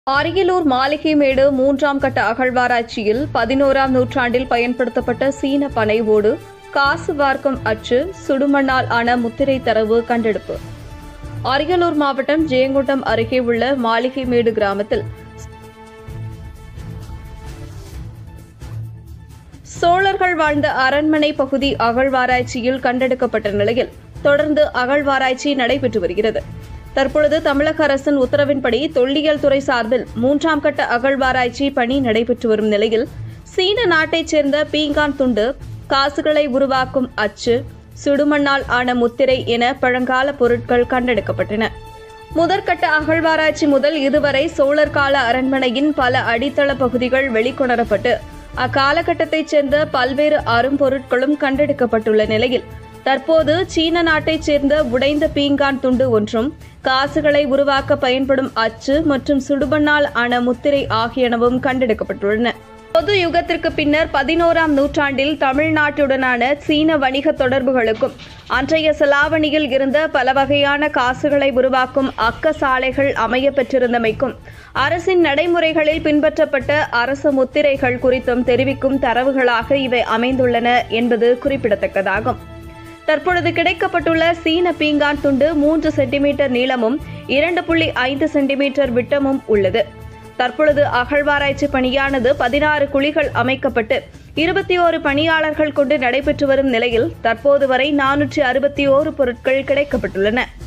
அரியலூர் மாளிகைமேடு மூன்றாம் கட்ட அகழ்வாராய்ச்சியில் பதினோராம் நூற்றாண்டில் பயன்படுத்தப்பட்ட சீன பனை ஓடு காசு வார்க்கும் அச்சு சுடுமண்ணால் ஆன முத்திரை தரவு கண்டெடுப்பு அரியலூர் மாவட்டம் ஜெயங்கொண்டம் அருகே உள்ள மாளிகைமேடு கிராமத்தில் சோழர்கள் வாழ்ந்த அரண்மனை பகுதி அகழ்வாராய்ச்சியில் கண்டெடுக்கப்பட்ட நிலையில் தொடர்ந்து அகழ்வாராய்ச்சி நடைபெற்று வருகிறது தற்பொழுது தமிழக அரசின் உத்தரவின்படி தொல்லியல் துறை சார்பில் மூன்றாம் கட்ட அகழ்வாராய்ச்சி பணி நடைபெற்று வரும் நிலையில் சீன நாட்டைச் சேர்ந்த பீங்கான் துண்டு காசுகளை உருவாக்கும் அச்சு சுடுமண்ணால் ஆன முத்திரை என பழங்கால பொருட்கள் கண்டெடுக்கப்பட்டன முதற்கட்ட அகழ்வாராய்ச்சி முதல் இதுவரை சோழர் கால அரண்மனையின் பல அடித்தள பகுதிகள் வெளிக்கொணரப்பட்டு அக்காலகட்டத்தைச் சேர்ந்த பல்வேறு அரும்பொருட்களும் கண்டெடுக்கப்பட்டுள்ள நிலையில் தற்போது சீன நாட்டைச் சேர்ந்த உடைந்த பீங்கான் துண்டு ஒன்றும் காசுகளை உருவாக்க பயன்படும் அச்சு மற்றும் சுடுபண்ணால் ஆன முத்திரை ஆகியனவும் கண்டெடுக்கப்பட்டுள்ளன பொது யுகத்திற்கு பின்னர் பதினோராம் நூற்றாண்டில் தமிழ்நாட்டுடனான சீன வணிக தொடர்புகளுக்கும் அன்றைய செலாவணியில் இருந்த பல வகையான காசுகளை உருவாக்கும் அக்க சாலைகள் அமைய பெற்றிருந்தமைக்கும் அரசின் நடைமுறைகளில் பின்பற்றப்பட்ட அரசு முத்திரைகள் குறித்தும் தெரிவிக்கும் தரவுகளாக இவை அமைந்துள்ளன என்பது குறிப்பிடத்தக்கதாகும் தற்பொழுது கிடைக்கப்பட்டுள்ள சீன பீங்கான் துண்டு மூன்று சென்டிமீட்டர் நீளமும் இரண்டு புள்ளி ஐந்து சென்டிமீட்டர் விட்டமும் உள்ளது தற்பொழுது அகழ்வாராய்ச்சி பணியானது பதினாறு குழிகள் அமைக்கப்பட்டு இருபத்தி ஓரு பணியாளர்கள் கொண்டு நடைபெற்று வரும் நிலையில் தற்போது வரை நானூற்றி அறுபத்தி ஓரு பொருட்கள் கிடைக்கப்பட்டுள்ளன